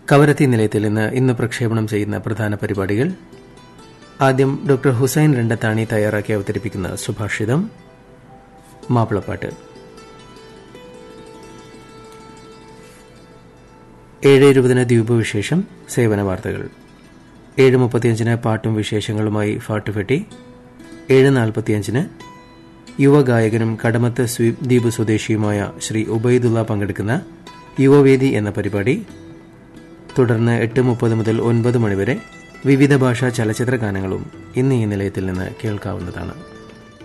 കവരത്തി നിലയത്തിൽ നിന്ന് ഇന്ന് പ്രക്ഷേപണം ചെയ്യുന്ന പ്രധാന പരിപാടികൾ ആദ്യം ഡോക്ടർ ഹുസൈൻ രണ്ടത്താണി തയ്യാറാക്കി അവതരിപ്പിക്കുന്ന സുഭാഷിതം മാപ്പിളപ്പാട്ട് ഏഴ് ഇരുപതിന് ദ്വീപ് വിശേഷം സേവന വാർത്തകൾ ഏഴ് മുപ്പത്തിയഞ്ചിന് പാട്ടും വിശേഷങ്ങളുമായി ഫാട്ടുഫെട്ടി ഏഴ് നാൽപ്പത്തിയഞ്ചിന് യുവഗായകനും കടമത്ത് സ്വീപ് ദ്വീപ് സ്വദേശിയുമായ ശ്രീ ഉബൈദുള്ള പങ്കെടുക്കുന്ന യുവവേദി എന്ന പരിപാടി തുടർന്ന് എട്ട് മുപ്പത് മുതൽ ഒൻപത് മണിവരെ വിവിധ ഭാഷാ ചലച്ചിത്ര ഗാനങ്ങളും ഇന്ന് ഈ നിലയത്തിൽ നിന്ന് കേൾക്കാവുന്നതാണ്